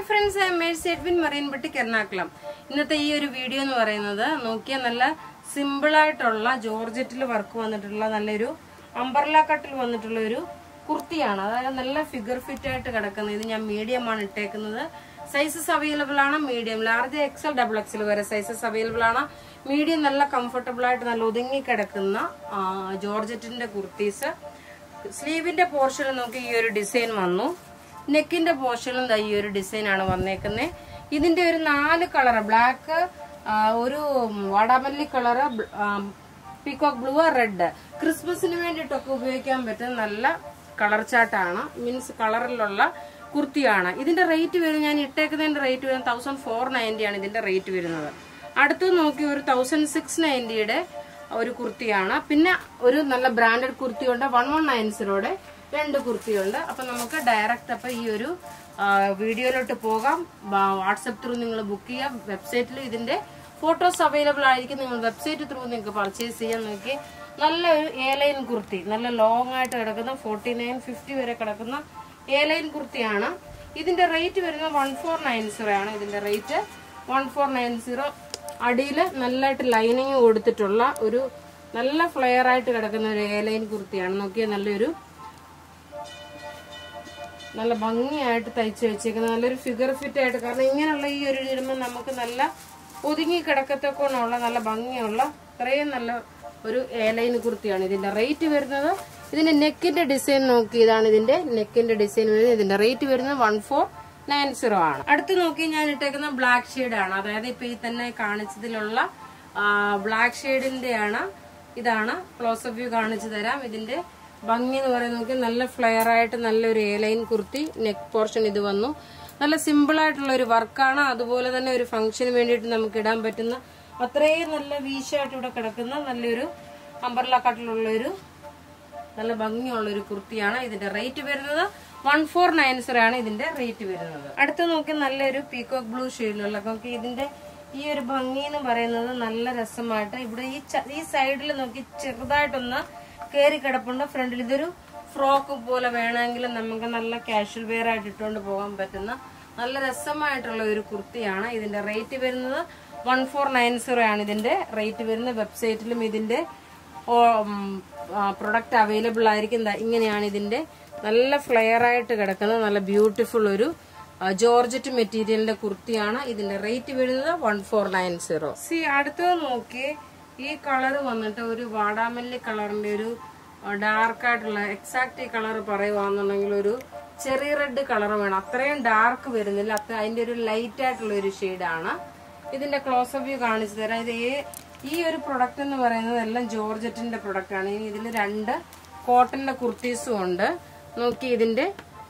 friends I Mercy Edwin മറിയൻപട്ടിക്ക് എറണാകുളം ഇന്നത്തെ ഈ ഒരു വീഡിയോ എന്ന് പറയുന്നത് നോക്കിയാൽ നല്ല സിമ്പിൾ ആയിട്ടുള്ള ജോർജറ്റിൽ വർക്ക് വന്നിട്ടുള്ള നല്ലൊരു അംബർല കട്ടിൽ വന്നിട്ടുള്ള ഒരു കുർത്തിയാണ് അതായത് നല്ല ഫിഗർ ഫിറ്റ് ആയിട്ട് കിടക്കുന്നത് ഇത് ഞാൻ മീഡിയം ആണ് ഇട്ടേക്കുന്നത് സൈസസ് അവൈലബിൾ ആണ് medium large XL double XL വരെ സൈസസ് അവൈലബിൾ ആണ് മീഡിയം നല്ല കംഫർട്ടബിൾ ആയിട്ട് നല്ല ഒതുങ്ങി കിടക്കുന്ന ആ, ജോർജറ്റിന്റെ കുർത്തീസ് സ്ലീവിന്റെ പോർഷനിൽ നോക്കി ഈ ഒരു ഡിസൈൻ വന്നു നെക്കിന്റെ പോർഷനിലും ദാ ഈ ഒരു ഡിസൈൻ ആണ് വന്നേക്കുന്നത് ഇതിന്റെ ഒരു നാല് കളർ ബ്ലാക്ക് ഒരു വാടാമല്ലി കളറ് പീകോക്ക് ബ്ലൂ റെഡ് ക്രിസ്മസിന് വേണ്ടിയിട്ടൊക്കെ ഉപയോഗിക്കാൻ പറ്റുന്ന നല്ല കളർ ചാട്ടാണ് മീൻസ് കളറിലുള്ള കുർത്തിയാണ് ഇതിന്റെ റേറ്റ് വരുന്നത് ഞാൻ ഇട്ടേക്കുന്നതിന്റെ റേറ്റ് വരുന്നത് തൗസൻഡ് ഫോർ നയൻറ്റി ആണ് ഇതിന്റെ റേറ്റ് വരുന്നത് അടുത്ത് നോക്കി ഒരു തൗസൻഡ് സിക്സ് നയൻറ്റിയുടെ ഒരു കുർത്തിയാണ് പിന്നെ ഒരു നല്ല ബ്രാൻഡഡ് കുർത്തിയുണ്ട് വൺ വൺ നയൻ സീറോയുടെ രണ്ട് കുർത്തിയുണ്ട് അപ്പൊ നമുക്ക് ഡയറക്റ്റ് അപ്പൊ ഈ ഒരു ആ, വീഡിയോയിലോട്ട് പോകാം വാട്സപ്പ് ത്രൂ നിങ്ങൾ ബുക്ക് ചെയ്യാം വെബ്സൈറ്റിൽ ഇതിന്റെ ഫോട്ടോസ് അവൈലബിൾ ആയിരിക്കും നിങ്ങൾ വെബ്സൈറ്റ് ത്രൂ നിങ്ങൾക്ക് പർച്ചേസ് ചെയ്യാൻ നോക്കി നല്ല ഒരു ഏലൈൻ കുർത്തി നല്ല ലോങ് ആയിട്ട് കിടക്കുന്ന ഫോർട്ടി നയൻ ഫിഫ്റ്റി വരെ കിടക്കുന്ന ഏലൈൻ കുർത്തിയാണ് ഇതിന്റെ റേറ്റ് വരുന്നത് വൺ ഫോർ നയൻ സീറോ ആണ് ഇതിന്റെ rate one four nine zero അടിയിൽ നല്ലതായിട്ട് ലൈനിങ് കൊടുത്തിട്ടുള്ള ഒരു നല്ല ഫ്ലെയർ ആയിട്ട് കിടക്കുന്ന ഒരു എയർലൈൻ കുർത്തിയാണ് നോക്കിയാൽ നല്ലൊരു നല്ല ഭംഗിയായിട്ട് തയ്ച്ച് വെച്ചേക്കുന്നത് നല്ലൊരു ഫിഗർ ഫിറ്റ് ആയിട്ട് കാരണം ഇങ്ങനെയുള്ള ഈ ഒരു ഇടുമ്പോൾ നമുക്ക് നല്ല ഒതുങ്ങി കിടക്കത്തൊക്കെയുള്ള നല്ല ഭംഗിയുള്ള ഇത്രയും നല്ല ഒരു എയർലൈൻ കുർത്തിയാണ് ഇതിന്റെ റേറ്റ് വരുന്നത് ഇതിന്റെ നെക്കിന്റെ ഡിസൈൻ നോക്കി ഇതാണ് ഇതിന്റെ നെക്കിന്റെ ഡിസൈൻ വരുന്നത് ഇതിന്റെ റേറ്റ് വരുന്നത് വൺ ഫോർ നയൻ സീറോ ആണ് അടുത്ത് നോക്കി ഞാൻ ഇട്ടേക്കുന്ന ബ്ലാക്ക് ഷെയ്ഡ് ആണ് അതായത് ഇപ്പൊ ഈ തന്നെ കാണിച്ചതിലുള്ള ബ്ലാക്ക് ഷെയ്ഡിന്റെ ആണ് ഇതാണ് ക്ലോസപ്പ് വ്യൂ കാണിച്ചു തരാം ഇതിന്റെ ഭംഗി എന്ന് പറയുന്നത് നോക്കി നല്ല ഫ്ലെയർ ആയിട്ട് നല്ലൊരു എയർലൈൻ കുർത്തി നെക്ക് പോർഷൻ ഇത് വന്നു നല്ല സിമ്പിൾ ആയിട്ടുള്ള ഒരു വർക്കാണ് അതുപോലെ തന്നെ ഒരു ഫംഗ്ഷന് വേണ്ടിയിട്ട് നമുക്ക് ഇടാൻ പറ്റുന്ന അത്രയും നല്ല വീശായിട്ട് ഇവിടെ കിടക്കുന്ന നല്ലൊരു അമ്പർല കട്ടിലുള്ള ഒരു നല്ല ഭംഗിയുള്ള ഒരു കുർത്തിയാണ് ഇതിന്റെ റേറ്റ് വരുന്നത് വൺ ഫോർ നയൻ സീറോ ആണ് ഇതിന്റെ റേറ്റ് വരുന്നത് അടുത്ത് നോക്കി നല്ലൊരു പീകോക്ക് ബ്ലൂ ഷെയ്ഡിലുള്ള നോക്കി ഇതിന്റെ ഈ ഒരു ഭംഗി എന്ന് പറയുന്നത് നല്ല രസമായിട്ട് ഇവിടെ ഈ ച- ഈ സൈഡിൽ നോക്കി ചെറുതായിട്ടൊന്ന് കയറി കിടപ്പുണ്ട് ഫ്രണ്ടിൽ ഇതൊരു ഫ്രോക്ക് പോലെ വേണമെങ്കിൽ നമുക്ക് നല്ല കാഷ്വൽ വെയർ ആയിട്ട് ഇട്ടുകൊണ്ട് പോകാൻ പറ്റുന്ന നല്ല രസമായിട്ടുള്ള ഒരു കുർത്തിയാണ് ഇതിന്റെ റേറ്റ് വരുന്നത് വൺ ഫോർ നയൻ സീറോ ആണ് ഇതിന്റെ റേറ്റ് വരുന്നത് വെബ്സൈറ്റിലും ഇതിന്റെ പ്രൊഡക്റ്റ് അവൈലബിൾ ആയിരിക്കും ദാ ഇങ്ങനെയാണ് ഇതിന്റെ നല്ല ഫ്ലെയർ ആയിട്ട് കിടക്കുന്ന നല്ല ബ്യൂട്ടിഫുൾ ഒരു ആ, ജോർജറ്റ് മെറ്റീരിയലിന്റെ കുർത്തിയാണ് ഇതിന്റെ റേറ്റ് വരുന്നത് വൺ ഫോർ നയൻ സീറോ സി അടുത്തത് നോക്കി ഈ കളർ വന്നിട്ട് ഒരു വാടാമല്ലി കളറിന്റെ ഒരു ഡാർക്ക് ആയിട്ടുള്ള എക്സാക്ട് ഈ കളർ പറയുവാന്നുണ്ടെങ്കിൽ ഒരു ചെറിയ റെഡ് കളർ വേണം അത്രയും ഡാർക്ക് വരുന്നില്ല അത്ര അതിന്റെ ഒരു ലൈറ്റ് ആയിട്ടുള്ള ഒരു ഷെയ്ഡാണ് ഇതിന്റെ ക്ലോസപ്പ് വ്യൂ കാണിച്ചു തരാം ഇത് ഏ- ഈ ഒരു പ്രൊഡക്റ്റ് എന്ന് പറയുന്നത് എല്ലാം ജോർജറ്റിന്റെ പ്രൊഡക്റ്റ് ആണ് ഇനി ഇതിൽ രണ്ട് കോട്ടന്റെ കുർത്തീസും ഉണ്ട് നോക്കി ഇതിന്റെ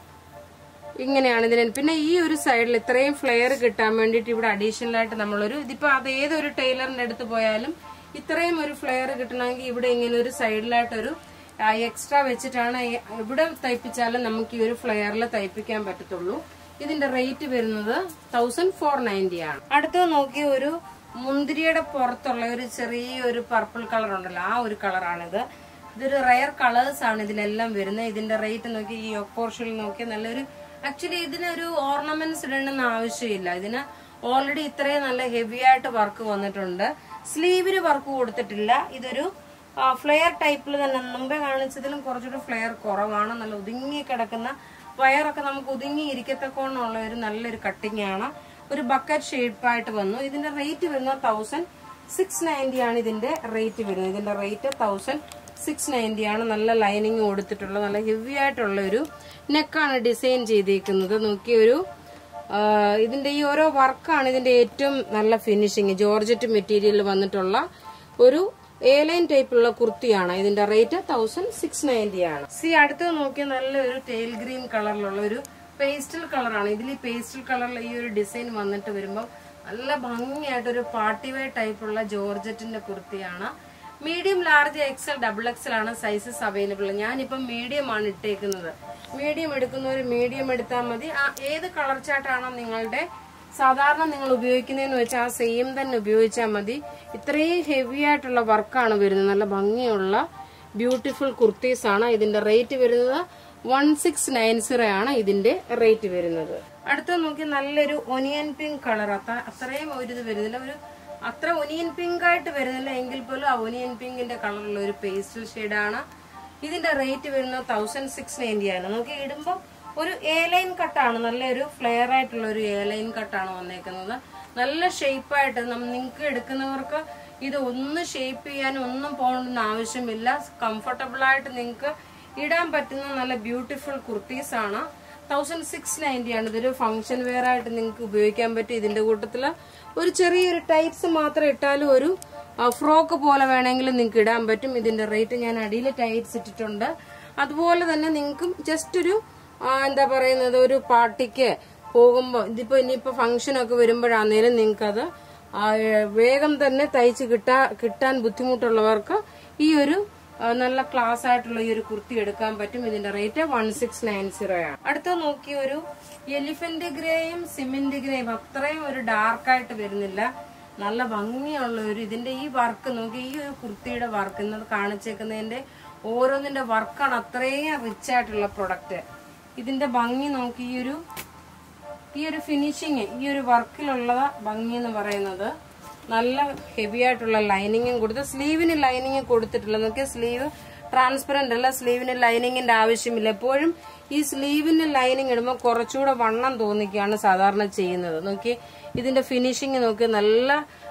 ഇങ്ങനെയാണ് ഇതിന് പിന്നെ ഈ ഒരു സൈഡിൽ ഇത്രയും ഫ്ലെയർ കിട്ടാൻ വേണ്ടിയിട്ട് ഇവിടെ അഡീഷണൽ ആയിട്ട് നമ്മളൊരു ഇതിപ്പോ അത് ഏതൊരു ടൈലറിന്റെ അടുത്ത് പോയാലും ഇത്രയും ഒരു ഫ്ലെയർ കിട്ടണമെങ്കിൽ ഇവിടെ ഇങ്ങനെ ഒരു സൈഡിലായിട്ടൊരു എക്സ്ട്രാ വെച്ചിട്ടാണ് ഈ- ഇവിടെ തയ്പ്പിച്ചാലും നമുക്ക് ഈ ഒരു ഫ്ലെയറിൽ തയ്പ്പിക്കാൻ പറ്റത്തുള്ളൂ ഇതിന്റെ റേറ്റ് വരുന്നത് തൗസൻഡ് ഫോർ നയൻറ്റി ആണ് അടുത്തത് നോക്കി ഒരു മുന്തിരിയുടെ പുറത്തുള്ള ഒരു ചെറിയൊരു പർപ്പിൾ കളർ ഉണ്ടല്ലോ ആ ഒരു കളറാണിത് ഇതൊരു റയർ കളേഴ്സ് ആണ് ഇതിലെല്ലാം വരുന്നത് ഇതിന്റെ റേറ്റ് നോക്കി ഈ പോർഷനിൽ നോക്കി നല്ലൊരു ആക്ച്വലി ഇതിനൊരു ഓർണമെന്റ്സ് ഇടണമെന്ന് ആവശ്യമില്ല ഇതിന് ഓൾറെഡി ഇത്രയും നല്ല ഹെവി ആയിട്ട് വർക്ക് വന്നിട്ടുണ്ട് സ്ലീവിന് വർക്ക് കൊടുത്തിട്ടില്ല ഇതൊരു ഫ്ലെയർ ടൈപ്പിൽ തന്നെ മുമ്പേ കാണിച്ചതിലും കുറച്ചുകൂടി ഫ്ലെയർ കുറവാണ് നല്ല ഒതുങ്ങി കിടക്കുന്ന വയറൊക്കെ നമുക്ക് ഒതുങ്ങി ഇരിക്കത്തക്കോണമുള്ള ഒരു നല്ലൊരു കട്ടിങ് ആണ് ഒരു ബക്കറ്റ് ഷേപ്പായിട്ട് വന്നു ഇതിന്റെ റേറ്റ് വരുന്നത് തൗസൻഡ് സിക്സ് നയൻറ്റി ആണ് ഇതിന്റെ റേറ്റ് വരുന്നത് ഇതിന്റെ റേറ്റ് തൗസൻഡ് സിക്സ് നയൻറ്റി ആണ് നല്ല ലൈനിങ് കൊടുത്തിട്ടുള്ള നല്ല ഹെവി ആയിട്ടുള്ള ഒരു നെക്കാണ് ഡിസൈൻ ചെയ്തിരിക്കുന്നത് നോക്കി ഒരു ആ, ഇതിന്റെ ഈ ഓരോ വർക്കാണ് ഇതിന്റെ ഏറ്റവും നല്ല ഫിനിഷിങ് ജോർജറ്റ് മെറ്റീരിയൽ വന്നിട്ടുള്ള ഒരു എയർലൈൻ ടൈപ്പിലുള്ള കുർത്തിയാണ് ഇതിന്റെ റേറ്റ് തൗസൻഡ് സിക്സ് നയൻറ്റി ആണ് സി അടുത്ത് നോക്കിയാൽ നല്ലൊരു ടെയിൽ ഗ്രീൻ കളറിലുള്ള ഒരു പേസ്റ്റൽ കളറാണ് ഇതിൽ ഈ പേസ്റ്റൽ കളറിൽ ഈ ഒരു ഡിസൈൻ വന്നിട്ട് വരുമ്പോൾ നല്ല ഭംഗിയായിട്ടൊരു പാർട്ടി വെയർ ടൈപ്പുള്ള ജോർജറ്റിന്റെ കുർത്തിയാണ് medium large XL double XL ആണ് സൈസസ് അവൈലബിൾ ഞാനിപ്പം മീഡിയം ആണ് ഇട്ടേക്കുന്നത് മീഡിയം എടുക്കുന്നവർ മീഡിയം എടുത്താൽ മതി ആ ഏത് കളർ ചാർട്ടാണോ നിങ്ങളുടെ സാധാരണ നിങ്ങൾ ഉപയോഗിക്കുന്നതെന്ന് വെച്ചാൽ ആ സെയിം തന്നെ ഉപയോഗിച്ചാൽ മതി ഇത്രയും ഹെവി ആയിട്ടുള്ള വർക്കാണ് വരുന്നത് നല്ല ഭംഗിയുള്ള ബ്യൂട്ടിഫുൾ കുർത്തീസ് ആണ് ഇതിന്റെ റേറ്റ് വരുന്നത് വൺ സിക്സ് നയൻ സീറോ ആണ് ഇതിന്റെ റേറ്റ് വരുന്നത് അടുത്ത നോക്കി നല്ലൊരു ഒനിയൻ പിങ്ക് കളർ അത്രയും ഒരു ഇത് വരുന്നില്ല ഒരു അത്ര ഒനിയൻ പിങ്ക് ആയിട്ട് വരുന്നില്ല എങ്കിൽ പോലും ആ ഒനിയൻ പിങ്കിന്റെ കളറുള്ള ഒരു പേസ്റ്റൽ ഷെയ്ഡാണ് ഇതിന്റെ റേറ്റ് വരുന്നത് തൗസൻഡ് സിക്സ് നയൻറ്റി ആണ് നമുക്ക് ഇടുമ്പോൾ ഒരു എ ലൈൻ കട്ടാണ് നല്ലൊരു ഫ്ലെയർ ആയിട്ടുള്ള ഒരു എ ലൈൻ കട്ടാണ് വന്നേക്കുന്നത് നല്ല ഷേപ്പായിട്ട് നിങ്ങൾക്ക് എടുക്കുന്നവർക്ക് ഇത് ഒന്ന് ഷേപ്പ് ചെയ്യാനും ഒന്നും പോകണമെന്ന് ആവശ്യമില്ല കംഫർട്ടബിൾ ആയിട്ട് നിങ്ങൾക്ക് ഇടാൻ പറ്റുന്ന നല്ല ബ്യൂട്ടിഫുൾ കുർത്തീസ് ആണ് തൗസൻഡ് സിക്സ് നയൻറ്റി ആണ് ഇതൊരു ഫംഗ്ഷൻ വെയർ ആയിട്ട് നിങ്ങൾക്ക് ഉപയോഗിക്കാൻ പറ്റും ഇതിന്റെ കൂട്ടത്തിൽ ഒരു ചെറിയൊരു ടൈറ്റ്സ് മാത്രം ഇട്ടാലും ഒരു ഫ്രോക്ക് പോലെ വേണമെങ്കിൽ നിങ്ങൾക്ക് ഇടാൻ പറ്റും ഇതിന്റെ റേറ്റ് ഞാൻ അടിയിൽ ടൈറ്റ്സ് ഇട്ടിട്ടുണ്ട് അതുപോലെ തന്നെ നിങ്ങൾക്കും ജസ്റ്റ് ഒരു ആ, എന്താ പറയുന്നത് ഒരു പാർട്ടിക്ക് പോകുമ്പോൾ ഇതിപ്പോ ഇനിയിപ്പോ ഫംഗ്ഷൻ ഒക്കെ വരുമ്പോഴാന്നേലും നിങ്ങൾക്കത് ആ, ഏ, വേഗം തന്നെ തയ്ച്ച് കിട്ടാ കിട്ടാൻ ബുദ്ധിമുട്ടുള്ളവർക്ക് ഈ ഒരു ആ, നല്ല ക്ലാസ് ആയിട്ടുള്ള ഈ ഒരു കുർത്തി എടുക്കാൻ പറ്റും ഇതിന്റെ rate one six nine zero ആണ് അടുത്ത നോക്കി ഒരു എലിഫന്റ് ഗ്രേയും സിമെന്റ് ഗ്രേയും അത്രയും ഒരു ഡാർക്ക് ആയിട്ട് വരുന്നില്ല നല്ല ഭംഗിയുള്ള ഒരു ഇതിന്റെ ഈ വർക്ക് നോക്കി ഈ ഒരു കുർത്തിയുടെ വർക്ക് ഇന്നത് കാണിച്ചേക്കുന്നതിന്റെ ഓരോന്നിന്റെ വർക്കാണ് അത്രയും റിച്ച് ആയിട്ടുള്ള പ്രൊഡക്റ്റ് ഇതിന്റെ ഭംഗി നോക്കി ഈ ഒരു ഈ ഒരു ഫിനിഷിങ് ഈ ഒരു വർക്കിലുള്ള ഭംഗി എന്ന് പറയുന്നത് നല്ല ഹെവി ആയിട്ടുള്ള ലൈനിങ്ങും കൊടുത്ത് സ്ലീവിന് ലൈനിങ് കൊടുത്തിട്ടില്ല നോക്കിയാൽ സ്ലീവ് ട്രാൻസ്പെറന്റ് അല്ല സ്ലീവിന് ലൈനിങ്ങിന്റെ ആവശ്യമില്ല എപ്പോഴും ഈ സ്ലീവിന് ലൈനിങ് ഇടുമ്പോൾ കുറച്ചുകൂടെ വണ്ണം തോന്നിക്കുകയാണ് സാധാരണ ചെയ്യുന്നത് നോക്കി ഇതിന്റെ ഫിനിഷിങ് നോക്കി നല്ല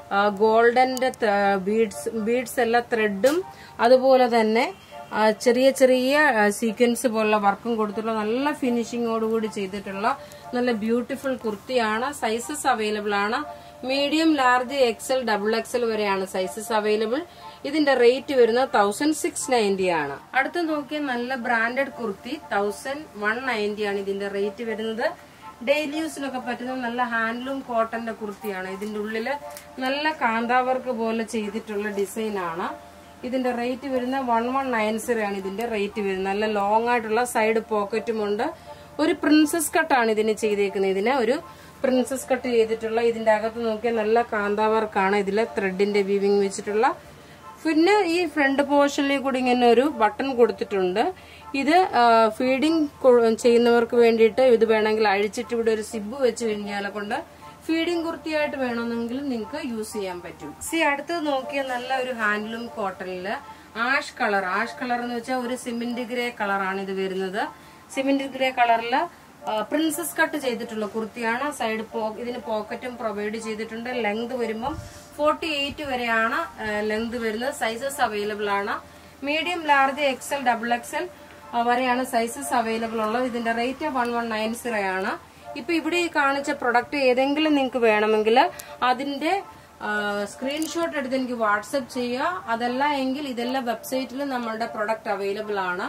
ഗോൾഡന്റെ ബീഡ്സ് ബീഡ്സ് എല്ലാം ത്രെഡും അതുപോലെ തന്നെ ആ, ചെറിയ ചെറിയ സീക്വൻസ് പോലുള്ള വർക്കും കൊടുത്തിട്ടുള്ള നല്ല ഫിനിഷിങ്ങോടുകൂടി ചെയ്തിട്ടുള്ള നല്ല ബ്യൂട്ടിഫുൾ കുർത്തിയാണ് സൈസസ് അവൈലബിൾ ആണ് medium large XL double XL വരെയാണ് സൈസസ് അവൈലബിൾ ഇതിന്റെ റേറ്റ് വരുന്നത് തൗസൻഡ് സിക്സ് നയൻറ്റി ആണ് അടുത്ത് നോക്കിയാൽ നല്ല branded kurti thousand one ninety ആണ് ഇതിന്റെ റേറ്റ് വരുന്നത് ഡെയിലി യൂസിനൊക്കെ പറ്റുന്ന നല്ല ഹാൻഡ്ലൂം കോട്ടന്റെ കുർത്തിയാണ് ഇതിന്റെ ഉള്ളില് നല്ല കാന്താവർക്ക് പോലെ ചെയ്തിട്ടുള്ള ഡിസൈൻ ആണ് ഇതിന്റെ റേറ്റ് വരുന്ന വൺ വൺ നയൻ സീറോ ആണ് ഇതിന്റെ റേറ്റ് വരുന്നത് നല്ല ലോങ് ആയിട്ടുള്ള സൈഡ് പോക്കറ്റും ഉണ്ട് ഒരു പ്രിൻസസ് കട്ടാണ് ഇതിന് ചെയ്തേക്കുന്നത് ഇതിന് ഒരു പ്രിൻസസ് കട്ട് ചെയ്തിട്ടുള്ള ഇതിന്റെ അകത്ത് നോക്കിയാൽ നല്ല കാന്താവർക്കാണ് ഇതിലെ ത്രെഡിന്റെ വീവിങ് വെച്ചിട്ടുള്ള പിന്നെ ഈ ഫ്രണ്ട് പോർഷനിൽ കൂടി ഇങ്ങനെ ഒരു ബട്ടൺ കൊടുത്തിട്ടുണ്ട് ഇത് ഫീഡിങ് ചെയ്യുന്നവർക്ക് വേണ്ടിയിട്ട് ഇത് വേണമെങ്കിൽ അഴിച്ചിട്ട് ഇവിടെ ഒരു സിബ് വെച്ച് കഴിഞ്ഞാൽ കൊണ്ട് ഫീഡിങ് കുർത്തിയായിട്ട് വേണമെന്നെങ്കിൽ നിങ്ങൾക്ക് യൂസ് ചെയ്യാൻ പറ്റും സി അടുത്തത് നോക്കിയാൽ നല്ല ഒരു ഹാൻഡ്ലൂം കോട്ടണില് ആഷ് കളർ ആഷ് കളർ എന്ന് വെച്ചാൽ ഒരു സിമെന്റ് ഗ്രേ കളറാണ് ഇത് വരുന്നത് സിമെന്റ് ഗ്രേ കളറിൽ പ്രിൻസസ് കട്ട് ചെയ്തിട്ടുള്ള കുർത്തിയാണ് സൈഡ് പോ ഇതിന് പോക്കറ്റും പ്രൊവൈഡ് ചെയ്തിട്ടുണ്ട് ലെങ്ത് വരുമ്പം ഫോർട്ടി എയ്റ്റ് വരെയാണ് ലെങ്ത് വരുന്നത് സൈസസ് അവൈലബിൾ ആണ് medium large XL double XL വരെയാണ് സൈസസ് അവൈലബിൾ ഉള്ളത് ഇതിന്റെ rate one one nine zero ആണ് ഇപ്പൊ ഇവിടെ ഈ കാണിച്ച പ്രൊഡക്റ്റ് ഏതെങ്കിലും നിങ്ങൾക്ക് വേണമെങ്കിൽ അതിന്റെ സ്ക്രീൻഷോട്ട് എടുത്ത് എനിക്ക് വാട്സപ്പ് ചെയ്യുക അതല്ല എങ്കിൽ ഇതെല്ലാം വെബ്സൈറ്റിൽ നമ്മളുടെ പ്രൊഡക്റ്റ് അവൈലബിൾ ആണ്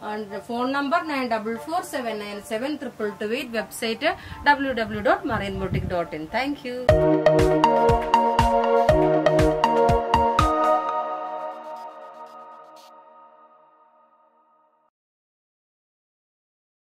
phone number nine double four seven nine seven triple two eight website W W dot marine boutique dot in thank U